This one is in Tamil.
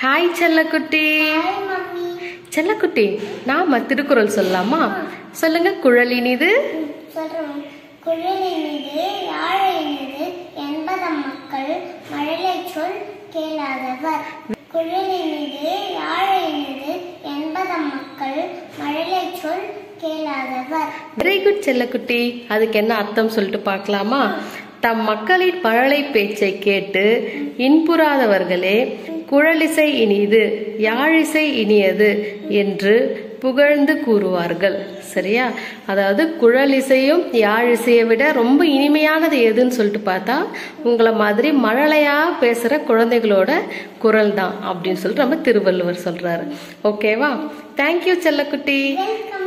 ஹாய் செல்லக்குட்டி ஹாய் மம்மி செல்லக்குட்டி நாம திருக்குறள் சொல்லலாமா சொல்லுங்க குழலினிது சொல்றோம் குழலினிது யாழினிது என்பதம் மக்கள் மழலை சொல் கேளாதவர் குழலினிது யாழினிது என்பதம் மக்கள் மழலை சொல் கேளாதவர் வெரி குட் செல்லக்குட்டி அதுக்கு என்ன அர்த்தம் சொல்லிட்டு பார்க்கலாமா தம் மக்களின் மழலை பேச்சை கேட்டு இன்புறாதவர்களே குழலிசை இனிது யாழிசை இனியது என்று புகழ்ந்து கூறுவார்கள் சரியா அதாவது குழலிசையும் யாழிசையை விட ரொம்ப இனிமையானது எதுன்னு சொல்லிட்டு பார்த்தா உங்களை மாதிரி மழலையா பேசுற குழந்தைகளோட குரல் தான் அப்படின்னு சொல்லிட்டு நம்ம திருவள்ளுவர் சொல்றாரு ஓகேவா தேங்க்யூ செல்லக்குட்டி வெல்கம்